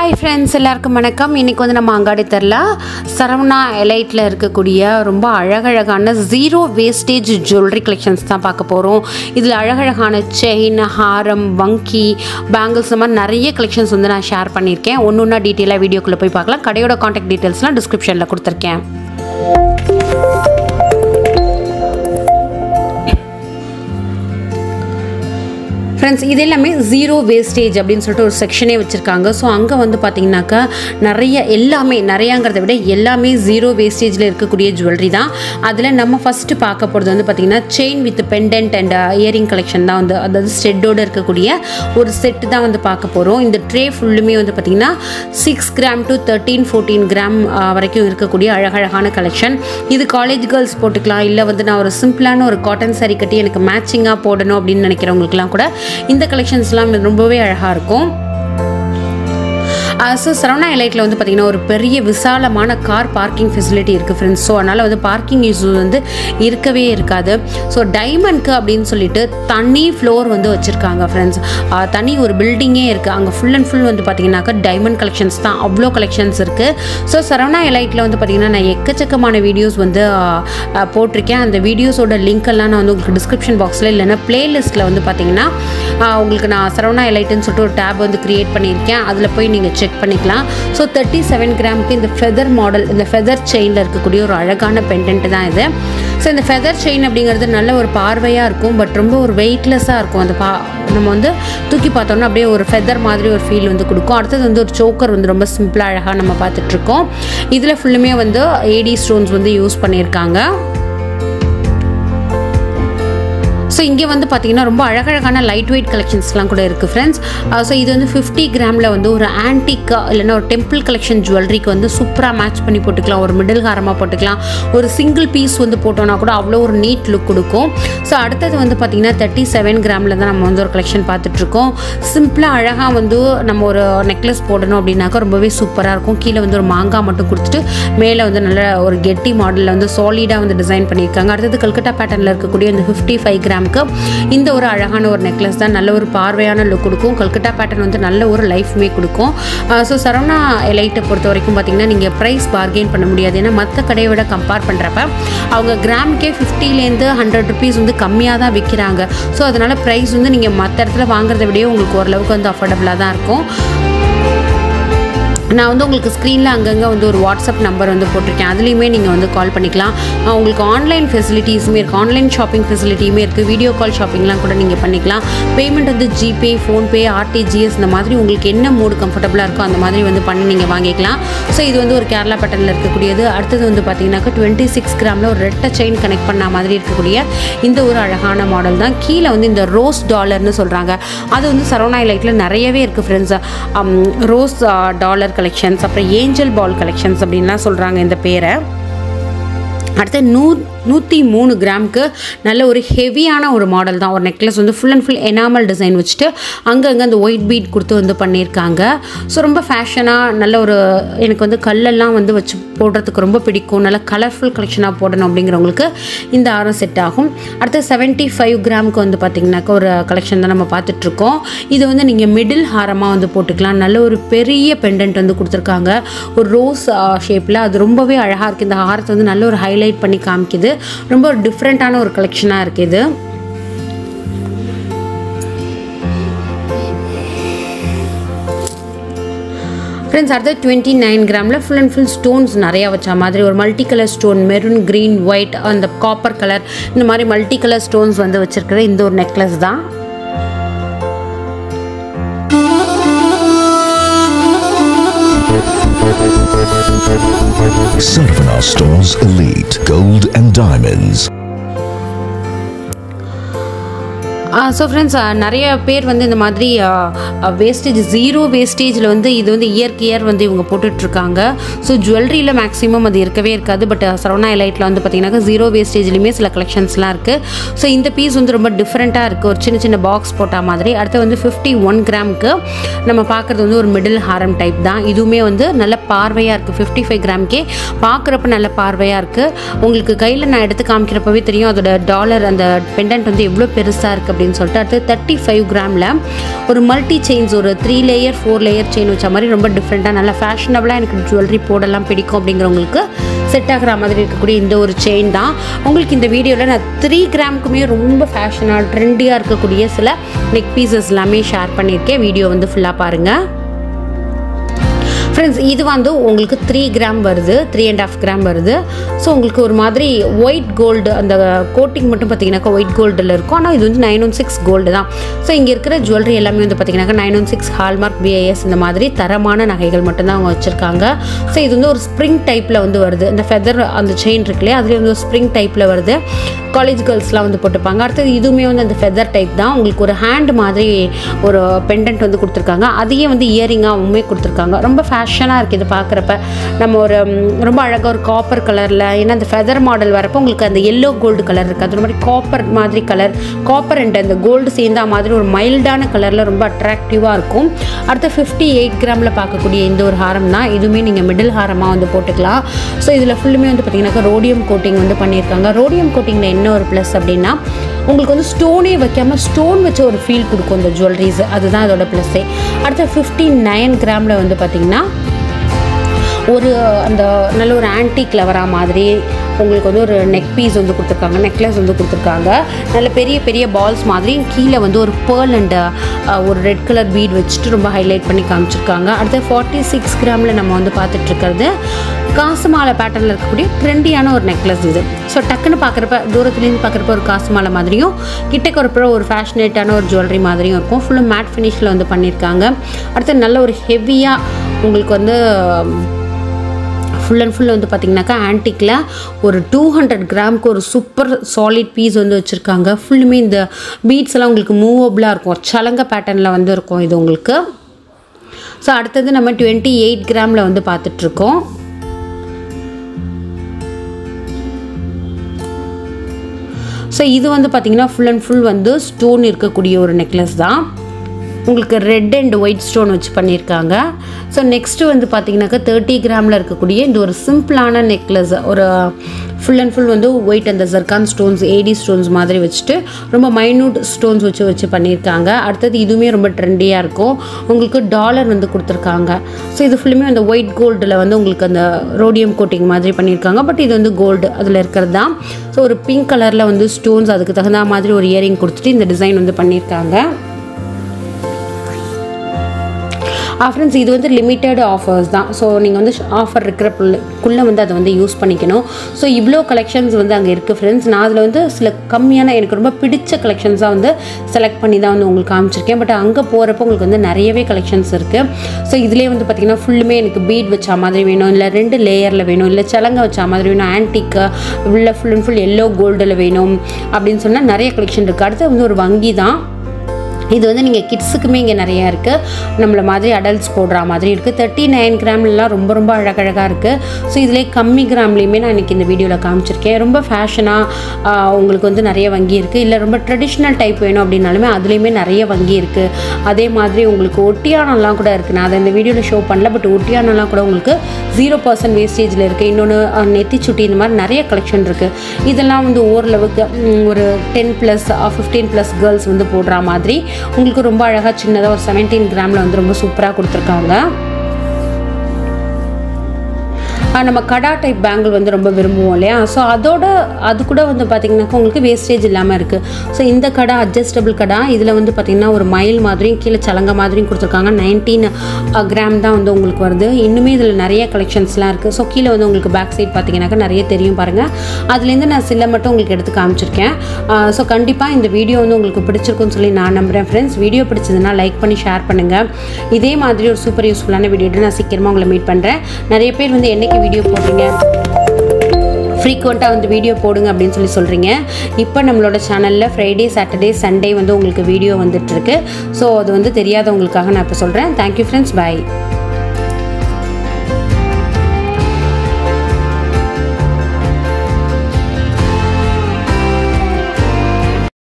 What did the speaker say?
Hi friends எல்லாருக்கும் வணக்கம் இன்றைக்கி வந்து நம்ம அங்காடி தெரில சரவணா எலைட்டில் இருக்கக்கூடிய ரொம்ப அழகழகான ஜீரோ வேஸ்டேஜ் ஜுவல்லரி கலெக்ஷன்ஸ் தான் பார்க்க போகிறோம் இதில் அழகழகான செயின் ஹாரம் வங்கி பேங்கிள்ஸ் இந்த மாதிரி நிறைய கலெக்ஷன்ஸ் வந்து நான் ஷேர் பண்ணியிருக்கேன் ஒன்று ஒன்றா டீட்டெயிலாக வீடியோக்குள்ளே போய் பார்க்கலாம் கடையோட காண்டாக்ட் டீட்டெயில்ஸ்லாம் டிஸ்கிரிப்ஷனில் கொடுத்துருக்கேன் ஃப்ரெண்ட்ஸ் இது எல்லாமே ஜீரோ வேஸ்டேஜ் அப்படின்னு சொல்லிட்டு ஒரு செக்ஷனே வச்சுருக்காங்க ஸோ அங்கே வந்து பார்த்தீங்கன்னாக்கா நிறைய எல்லாமே நிறையாங்கிறத விட எல்லாமே ஜீரோ வேஸ்டேஜில் இருக்கக்கூடிய ஜுவல்லரி தான் அதில் நம்ம ஃபஸ்ட்டு பார்க்க போகிறது வந்து பார்த்திங்கன்னா chain with pendant and earring collection தான் வந்து அதாவது ஸ்டெட்டோடு இருக்கக்கூடிய ஒரு செட்டு தான் வந்து பார்க்க போகிறோம் இந்த ட்ரே ஃபுல்லுமே வந்து பார்த்திங்கன்னா six gram to thirteen fourteen gram வரைக்கும் இருக்கக்கூடிய அழகழகான கலெக்ஷன் இது காலேஜ் கேர்ள்ஸ் போட்டுக்கலாம் இல்லை வந்து நான் ஒரு சிம்பிளான ஒரு காட்டன் saree கட்டி எனக்கு மேட்சிங்காக போடணும் அப்படின்னு நினைக்கிறவங்களுக்குலாம் கூட இந்த கலெக்ஷன்ஸ்லாம் ரொம்பவே அழகாக இருக்கும் ஸோ சரவணா எலைட்டில் வந்து பார்த்திங்கன்னா ஒரு பெரிய விசாலமான கார் பார்க்கிங் ஃபெசிலிட்டி இருக்குது ஃப்ரெண்ட்ஸ் ஸோ அதனால் வந்து பார்க்கிங் இஷ்யூ வந்து இருக்கவே இருக்காது ஸோ டைமண்ட்க்கு அப்படின்னு சொல்லிட்டு தனி ஃப்ளோர் வந்து வச்சுருக்காங்க ஃப்ரெண்ட்ஸ் தனி ஒரு பில்டிங்கே இருக்குது அங்கே ஃபுல் அண்ட் ஃபுல் வந்து பார்த்திங்கனாக்கா டைமண்ட் கலெக்ஷன்ஸ் தான் அவ்வளோ கலெக்ஷன்ஸ் இருக்குது ஸோ சரவணா எலைட்டில் வந்து பார்த்திங்கன்னா நான் எக்கச்சக்கமான வீடியோஸ் வந்து ஆ, போட்டிருக்கேன் அந்த வீடியோஸோட லிங்க் எல்லாம் நான் வந்து உங்களுக்கு டிஸ்கிரிப்ஷன் பாக்ஸில் இல்லைன்னா பிளேலிஸ்ட்டில் வந்து பார்த்திங்கன்னா ஆ, உங்களுக்கு நான் சரவணா எலைட்டுன்னு சொல்லிட்டு ஒரு டேப் வந்து க்ரியேட் பண்ணியிருக்கேன் அதில் போய் நீங்கள் செக் பண்ணிக்கலாம் ஸோ தேர்ட்டி செவன் கிராமுக்கு இந்த ஃபெதர் மாடல் இந்த ஃபெதர் செயினில் இருக்கக்கூடிய ஒரு அழகான பெண்டன்ட் தான் இது ஸோ இந்த ஃபெதர் செயின் அப்படிங்கிறது நல்ல ஒரு பார்வையாக இருக்கும் பட் ரொம்ப ஒரு வெயிட்லெஸ்ஸாக இருக்கும் அந்த பா நம்ம வந்து தூக்கி பார்த்தோம்னா அப்படியே ஒரு ஃபெதர் மாதிரி ஒரு ஃபீல் வந்து கொடுக்கும் அடுத்தது வந்து ஒரு சோக்கர் வந்து ரொம்ப சிம்பிளாக அழகாக நம்ம பார்த்துட்ருக்கோம் இதில் ஃபுல்லுமே வந்து ஏடி ஸ்டோன்ஸ் வந்து யூஸ் பண்ணியிருக்காங்க ஸோ இங்கே வந்து பார்த்தீங்கன்னா ரொம்ப அழகழகான லைட் வெயிட் கலெக்ஷன்ஸ்லாம் கூட இருக்குது ஃப்ரெண்ட்ஸ் ஸோ இது வந்து ஃபிஃப்டி கிராமில் வந்து ஒரு ஆன்டிக்கா இல்லைன்னா ஒரு டெம்பிள் கலெக்ஷன் ஜுவல்லரிக்கு வந்து சூப்பராக மேட்ச் பண்ணி போட்டுக்கலாம் ஒரு மிடில் ஹாரமாக போட்டுக்கலாம் ஒரு சிங்கிள் பீஸ் வந்து போட்டோன்னா கூட அவ்வளோ ஒரு நீட் லுக் கொடுக்கும் ஸோ அடுத்தது வந்து பார்த்திங்கன்னா தேர்ட்டி செவன் கிராமில் தான் நம்ம வந்து ஒரு கலெக்ஷன் பார்த்துட்ருக்கோம் சிம்பிளாக அழகாக வந்து நம்ம ஒரு நெக்லஸ் போடணும் அப்படின்னாக்கா ரொம்பவே சூப்பராக இருக்கும் கீழே வந்து ஒரு மாங்காய் மட்டும் கொடுத்துட்டு மேலே வந்து நல்ல ஒரு கெட்டி மாடலில் வந்து சாலிடாக வந்து டிசைன் பண்ணியிருக்காங்க அடுத்தது கல்கட்டா பேட்டர்னில் இருக்கக்கூடிய இந்த ஃபிஃப்டி ஃபைவ் கிராமுக்கு இந்த ஒரு அழகான ஒரு நெக்லஸ் தான் நல்ல ஒரு பார்வையான லுக் கொடுக்கும் கல்கட்டா பேட்டர்ன் வந்து நல்ல ஒரு லைஃப்மே கொடுக்கும் ஸோ சரவணா எலைட்டை பொறுத்த வரைக்கும் பார்த்தீங்கன்னா நீங்கள் ப்ரைஸ் பார்கெயின் பண்ண முடியாது ஏன்னா மற்ற கடையை விட கம்பேர் பண்ணுறப்ப அவங்க கிராமுக்கே ஃபிஃப்டிலேருந்து ஹண்ட்ரட் ருபீஸ் வந்து கம்மியாக தான் விற்கிறாங்க ஸோ அதனால் ப்ரைஸ் வந்து நீங்கள் மற்ற இடத்துல வாங்குறத விடவே உங்களுக்கு ஓரளவுக்கு வந்து அஃபோர்டபுளாக தான் இருக்கும் நான் வந்து உங்களுக்கு ஸ்க்ரீனில் அங்கங்கே வந்து ஒரு வாட்ஸ்அப் நம்பர் வந்து போட்டிருக்கேன் அதுலேயுமே நீங்கள் வந்து கால் பண்ணிக்கலாம் அஹ் உங்களுக்கு ஆன்லைன் ஃபெசிலிட்டிஸுமே இருக்குது ஆன்லைன் ஷாப்பிங் ஃபெசிலிட்டியுமே இருக்குது வீடியோ கால் ஷாப்பிங்லாம் கூட நீங்கள் பண்ணிக்கலாம் பேமெண்ட் வந்து ஜிபே ஃபோன்பே ஆர்டிஜிஎஸ் இந்த மாதிரி உங்களுக்கு என்ன மூடு கம்ஃபர்டபுளாக இருக்கோ அந்த மாதிரி வந்து பண்ணி நீங்கள் வாங்கிக்கலாம் ஸோ இது வந்து ஒரு கேரளா பேட்டர்னில் இருக்கக்கூடியது அடுத்தது வந்து பார்த்தீங்கன்னாக்கா டுவெண்ட்டி சிக்ஸ் கிராமில் ஒரு ரெட்டை செயின் கனெக்ட் பண்ண மாதிரி இருக்கக்கூடிய இந்த ஒரு அழகான மாடல் தான் கீழே வந்து இந்த ரோஸ் டாலர்னு சொல்கிறாங்க அது வந்து சரவணா லைட்டில் நிறையவே இருக்குது ஃப்ரெண்ட்ஸ் ரோஸ் டாலர் கலெக்ஷன்ஸ் அப்புறம் ஏஞ்சல் பால் கலெக்ஷன்ஸ் அப்படின்லாம் சொல்கிறாங்க இந்த பேரை அடுத்து நூ நூற்றி மூணு கிராமுக்கு நல்ல ஒரு ஹெவியான ஒரு மாடல் தான் ஒரு நெக்லஸ் வந்து full and full enamel design வச்சுட்டு அங்கங்கே அந்த ஒயிட் பீட் கொடுத்து வந்து பண்ணியிருக்காங்க ஸோ ரொம்ப ஃபேஷனாக நல்ல ஒரு எனக்கு வந்து கல்லெல்லாம் வந்து வச்சு போடுறதுக்கு ரொம்ப பிடிக்கும் நல்ல கலர்ஃபுல் கலெக்ஷனாக போடணும் அப்படிங்கிறவங்களுக்கு இந்த ஆரம் செட் ஆகும் அடுத்து செவன்ட்டி ஃபைவ் கிராமுக்கு வந்து பார்த்திங்கனாக்கா ஒரு கலெக்ஷன் தான் நம்ம பார்த்துட்ருக்கோம் இது வந்து நீங்கள் மிடில் ஹாரமாக வந்து போட்டுக்கலாம் நல்ல ஒரு பெரிய பெண்டன்ட் வந்து கொடுத்துருக்காங்க ஒரு ரோஸ் ஷேப்பில் அது ரொம்பவே அழகாக இருக்குது இந்த ஹாரத்தை வந்து நல்ல ஒரு ஹைலைட் பண்ணி காமிக்குது ரொம்ப ஒரு டிஃப்ரெண்ட்டான ஒரு கலெக்ஷனாக இருக்குது இது ஃப்ரெண்ட்ஸ் அடுத்து டுவெண்ட்டி நைன் கிராமில் ஃபுல் அண்ட் ஃபுல் ஸ்டோன்ஸ் நிறையா வச்ச மாதிரி ஒரு multi colour stone maroon green white அந்த காப்பர் கலர் இந்த மாதிரி மல்டி கலர் ஸ்டோன்ஸ் வந்து வச்சுருக்கிற இந்த ஒரு நெக்லஸ் தான் Sarvana Stores Elite Gold and Diamonds. So friends நிறைய பேர் வந்து இந்த மாதிரி வேஸ்டேஜ் ஜீரோ வேஸ்டேஜில் வந்து இது வந்து இயர்க்கு இயர் வந்து இவங்க போட்டுட்ருக்காங்க ஸோ ஜுவல்லரியில் மேக்ஸிமம் அது இருக்கவே இருக்காது பட் சரவணா எலைட்டில் வந்து பார்த்தீங்கன்னா ஜீரோ வேஸ்டேஜ்லேயுமே சில கலெக்ஷன்ஸ்லாம் இருக்குது ஸோ இந்த பீஸ் வந்து ரொம்ப டிஃப்ரெண்ட்டாக இருக்குது ஒரு சின்ன சின்ன பாக்ஸ் போட்ட மாதிரி அடுத்து வந்து ஃபிஃப்டி ஒன் கிராமுக்கு நம்ம பார்க்குறது வந்து ஒரு மிடில் ஹாரம் டைப் தான் இதுவுமே வந்து நல்ல பார்வையாக இருக்குது ஃபிஃப்டி ஃபைவ் கிராம்க்கே பார்க்குறப்ப நல்ல பார்வையாக இருக்குது உங்களுக்கு கையில் நான் எடுத்து காமிக்கிறப்பவே தெரியும் அதோட டாலர் அந்த பெண்டன்ட் வந்து எவ்வளோ பெருசாக இருக்குது அப்படின்னு சொல்லிட்டு அடுத்து தேர்ட்டி ஃபைவ் கிராமில் ஒரு மல்டி செயின்ஸ் ஒரு three layer four layer chain வச்ச மாதிரி ரொம்ப டிஃப்ரெண்ட்டாக நல்லா ஃபேஷனபிளாக எனக்கு ஜுவல்லரி போடலாம் பிடிக்கும் அப்படிங்கிறவங்களுக்கு செட் ஆகிற மாதிரி இருக்கக்கூடிய இந்த ஒரு செயின் தான் உங்களுக்கு இந்த வீடியோவில் நான் த்ரீ கிராமுக்குமே ரொம்ப ஃபேஷனாக ட்ரெண்டியாக இருக்கக்கூடிய சில நெக் பீசஸ் எல்லாமே ஷேர் பண்ணியிருக்கேன் வீடியோ வந்து ஃபுல்லாக பாருங்கள் ஃப்ரெண்ட்ஸ் இது வந்து உங்களுக்கு த்ரீ கிராம் வருது த்ரீ அண்ட் ஆஃப் கிராம் வருது ஸோ உங்களுக்கு ஒரு மாதிரி ஒயிட் கோல்டு அந்த கோட்டிங் மட்டும் பார்த்தீங்கன்னாக்கா ஒயிட் கோல்டில் இருக்கும் ஆனால் இது வந்து நைன் ஒன் சிக்ஸ் கோல்டு தான் ஸோ இங்கே இருக்கிற ஜுவல்லரி எல்லாமே வந்து பார்த்தீங்கன்னாக்கா nine one six hallmark BIS இந்த மாதிரி தரமான நகைகள் மட்டும்தான் அவங்க வச்சுருக்காங்க ஸோ இது வந்து ஒரு ஸ்ப்ரிங் டைப்பில் வந்து வருது இந்த ஃபெதர் அந்த செயின் இருக்குல்லையே அதுலேயே வந்து ஒரு ஸ்ப்ரிங் டைப்பில் வருது காலேஜ் கேர்ள்ஸ்லாம் வந்து போட்டுப்பாங்க அடுத்தது இதுவுமே வந்து அந்த ஃபெதர் டைப் தான் உங்களுக்கு ஒரு ஹேண்ட் மாதிரி ஒரு பெண்டன்ட் வந்து கொடுத்துருக்காங்க அதையே வந்து இயரிங்காகவுமே கொடுத்துருக்காங்க ரொம்ப ஃபேஷனாக இருக்குது இது பார்க்குறப்ப நம்ம ஒரு ம், ரொம்ப அழகாக ஒரு காப்பர் கலரில் ஏன்னா அந்த ஃபெதர் மாடல் வரப்போ உங்களுக்கு அந்த எல்லோ கோல்டு கலர் இருக்குது அது மாதிரி காப்பர் மாதிரி கலர் காப்பர் அண்ட் அந்த கோல்டு சேர்ந்தா மாதிரி ஒரு மைல்டான கலரில் ரொம்ப அட்ராக்டிவாக இருக்கும் அடுத்து ஃபிஃப்டி எயிட் கிராமில் பார்க்கக்கூடிய இந்த ஒரு ஹாரம் தான் இதுவுமே நீங்கள் மிடில் ஹாரமாக வந்து போட்டுக்கலாம் ஸோ இதில் ஃபுல்லுமே வந்து பார்த்தீங்கன்னாக்கா ரோடியம் கோட்டிங் வந்து பண்ணியிருக்காங்க ரோடியம் கோட்டிங்கில் என்ன ஒரு ப்ளஸ் அப்படின்னா உங்களுக்கு வந்து ஸ்டோனே வைக்காமல் ஸ்டோன் வச்ச ஒரு ஃபீல் கொடுக்கும் இந்த ஜுவல்லரிஸ் அதுதான் அதோட ப்ளஸ்ஸே அடுத்து ஃபிஃப்டி நைன் கிராமில் வந்து பார்த்திங்கன்னா ஒரு அந்த நல்ல ஒரு ஆன்டிக்கில் வரா மாதிரி உங்களுக்கு வந்து ஒரு நெக் பீஸ் வந்து கொடுத்துருக்காங்க நெக்லஸ் வந்து கொடுத்துருக்காங்க நல்ல பெரிய பெரிய பால்ஸ் மாதிரி கீழே வந்து ஒரு பேர்ல் அண்ட் ஒரு ரெட் கலர் பீட் வச்சுட்டு ரொம்ப ஹைலைட் பண்ணி காமிச்சிருக்காங்க அடுத்து ஃபார்ட்டி சிக்ஸ் கிராமில் நம்ம வந்து பார்த்துட்டு இருக்கிறது காசு மாலை பேட்டர்னில் இருக்கக்கூடிய ட்ரெண்டியான ஒரு நெக்லஸ் இது ஸோ டக்குன்னு பார்க்குறப்ப தூரத்துலேருந்து பார்க்குறப்ப ஒரு காசு மாலை மாதிரியும் கிட்டக்கு ஒரு ஒரு ஃபேஷனேட்டான ஒரு ஜுவல்லரி மாதிரியும் இருக்கும் ஃபுல்லும் மேட் ஃபினிஷில் வந்து பண்ணியிருக்காங்க அடுத்து நல்ல ஒரு ஹெவியாக உங்களுக்கு வந்து ஃபுல் அண்ட் ஃபுல் வந்து பார்த்திங்கனாக்கா ஆன்டிக்கில் ஒரு டூ ஹண்ட்ரட் கிராமுக்கு ஒரு சூப்பர் சாலிட் பீஸ் வந்து வச்சுருக்காங்க ஃபுல்லுமே இந்த பீட்ஸ் எல்லாம் உங்களுக்கு மூவபிளாக இருக்கும் சலங்க பேட்டர்னில் வந்து இருக்கும் இது உங்களுக்கு ஸோ அடுத்தது நம்ம டுவெண்ட்டி எயிட் கிராமில் வந்து பார்த்துட்ருக்கோம் ஸோ இது வந்து பார்த்திங்கன்னா ஃபுல் அண்ட் ஃபுல் வந்து ஸ்டோன் இருக்கக்கூடிய ஒரு நெக்லஸ் தான் உங்களுக்கு ரெட் அண்ட் ஒயிட் ஸ்டோன் வச்சு பண்ணியிருக்காங்க ஸோ நெக்ஸ்ட்டு வந்து பார்த்தீங்கன்னாக்கா தேர்ட்டி கிராமில் இருக்கக்கூடிய இந்த ஒரு சிம்பிளான நெக்லஸ் ஒரு ஃபுல் அண்ட் ஃபுல் வந்து ஒயிட் அந்த ஜர்கான் ஸ்டோன்ஸ் ஏடி ஸ்டோன்ஸ் மாதிரி வச்சுட்டு ரொம்ப மைன்யூட் ஸ்டோன்ஸ் வச்சு வச்சு பண்ணியிருக்காங்க அடுத்தது இதுவுமே ரொம்ப ட்ரெண்டியாக இருக்கும் உங்களுக்கு டாலர் வந்து கொடுத்துருக்காங்க ஸோ இது ஃபுல்லுமே அந்த ஒயிட் கோல்டில் வந்து உங்களுக்கு அந்த ரோடியம் கோட்டிங் மாதிரி பண்ணியிருக்காங்க பட் இது வந்து கோல்டு அதில் இருக்கிறது தான் ஸோ ஒரு பிங்க் கலரில் வந்து ஸ்டோன்ஸ் அதுக்கு தகுந்த மாதிரி ஒரு இயரிங் கொடுத்துட்டு இந்த டிசைன் வந்து பண்ணியிருக்காங்க ஃப்ரெண்ட்ஸ் இது வந்து லிமிட்டட் ஆஃபர்ஸ் தான் ஸோ நீங்கள் வந்து ஆஃபர் இருக்கிற குள்ளே வந்து அதை வந்து யூஸ் பண்ணிக்கணும் ஸோ இவ்வளோ கலெக்ஷன்ஸ் வந்து அங்கே இருக்குது ஃப்ரெண்ட்ஸ் நான் அதில் வந்து சில கம்மியான எனக்கு ரொம்ப பிடிச்ச கலெக்ஷன்ஸாக வந்து செலக்ட் பண்ணி தான் வந்து உங்களுக்கு காமிச்சிருக்கேன் பட் அங்கே போகிறப்போ உங்களுக்கு வந்து நிறையவே கலெக்ஷன்ஸ் இருக்குது ஸோ இதிலே வந்து பார்த்திங்கன்னா ஃபுல்லுமே எனக்கு பீட் வச்ச மாதிரி வேணும் இல்லை ரெண்டு லேயரில் வேணும் இல்லை சலங்க வச்ச மாதிரி வேணும் ஆன்டிக்கு உள்ள ஃபுல் அண்ட் ஃபுல் எல்லோ கோல்டில் வேணும் அப்படின்னு சொன்னால் நிறைய கலெக்ஷன் இருக்குது அடுத்து வந்து ஒரு வங்கி தான் இது வந்து நீங்கள் கிட்ஸுக்குமே இங்கே நிறையா இருக்குது நம்மள மாதிரி அடல்ட்ஸ் போடுற மாதிரி இருக்குது தேர்ட்டி நைன் கிராம்லாம் ரொம்ப ரொம்ப அழகழகாக இருக்குது ஸோ இதிலே கம்மி கிராம்லேயுமே நான் இன்றைக்கி இந்த வீடியோவில் காமிச்சிருக்கேன் ரொம்ப ஃபேஷனாக உங்களுக்கு வந்து நிறைய வங்கி இருக்குது இல்லை ரொம்ப ட்ரெடிஷ்னல் டைப் வேணும் அப்படின்னாலுமே அதுலேயுமே நிறைய வங்கி இருக்குது அதே மாதிரி உங்களுக்கு ஒட்டியானம்லாம் கூட இருக்குது நான் அதை இந்த வீடியோவில் ஷோ பண்ணல பட் ஒட்டியானம்லாம் கூட உங்களுக்கு ஜீரோ பர்சன்ட் வேஸ்டேஜில் இருக்குது இன்னொன்று நெத்தி சுட்டி இந்த மாதிரி நிறைய கலெக்ஷன் இருக்குது இதெல்லாம் வந்து ஓரளவுக்கு ம், ஒரு ten plus fifteen plus girls வந்து போடுற மாதிரி உங்களுக்கு ரொம்ப அழகாக சின்னதாக ஒரு செவன்டீன் கிராமில் வந்து ரொம்ப சூப்பராக கொடுத்துருக்காங்க ஆஹ் நம்ம கடா டைப் பேங்கிள் வந்து ரொம்ப விரும்புவோம் இல்லையா ஸோ அதோட அது கூட வந்து பார்த்திங்கனாக்கா உங்களுக்கு வேஸ்டேஜ் இல்லாமல் இருக்குது ஸோ இந்த கடை அட்ஜஸ்டபிள் கடை இதில் வந்து பார்த்திங்கன்னா ஒரு மயில் மாதிரியும் கீழே சலங்க மாதிரியும் கொடுத்துருக்காங்க நைன்டீன் கிராம் தான் வந்து உங்களுக்கு வருது இன்னுமே இதில் நிறைய கலெக்ஷன்ஸ்லாம் இருக்குது ஸோ கீழே வந்து உங்களுக்கு பேக் சைட் பார்த்தீங்கன்னாக்கா நிறைய தெரியும் பாருங்கள் அதுலேருந்து நான் சில மட்டும் உங்களுக்கு எடுத்து காமிச்சிருக்கேன் ஸோ கண்டிப்பாக இந்த வீடியோ வந்து உங்களுக்கு பிடிச்சிருக்குன்னு சொல்லி நான் நம்புகிறேன் ஃப்ரெண்ட்ஸ் வீடியோ பிடிச்சதுன்னா லைக் பண்ணி ஷேர் பண்ணுங்கள் இதே மாதிரி ஒரு சூப்பர் யூஸ்ஃபுல்லான வீடியோட்டு நான் சீக்கிரமாக உங்களை மீட் பண்ணுறேன் நிறைய பேர் வந்து என்னைக்கு வீடியோ போடுறீங்க ஃப்ரீக்வெண்ட்டாக வந்து வீடியோ போடுங்க அப்படின்னு சொல்லி சொல்கிறீங்க இப்போ நம்மளோட சேனலில் ஃப்ரைடே சாட்டர்டே சண்டே வந்து உங்களுக்கு வீடியோ வந்துட்டுருக்கு ஸோ அது வந்து தெரியாதவங்களுக்காக நான் இப்போ சொல்கிறேன் தேங்க்யூ ஃப்ரெண்ட்ஸ் பை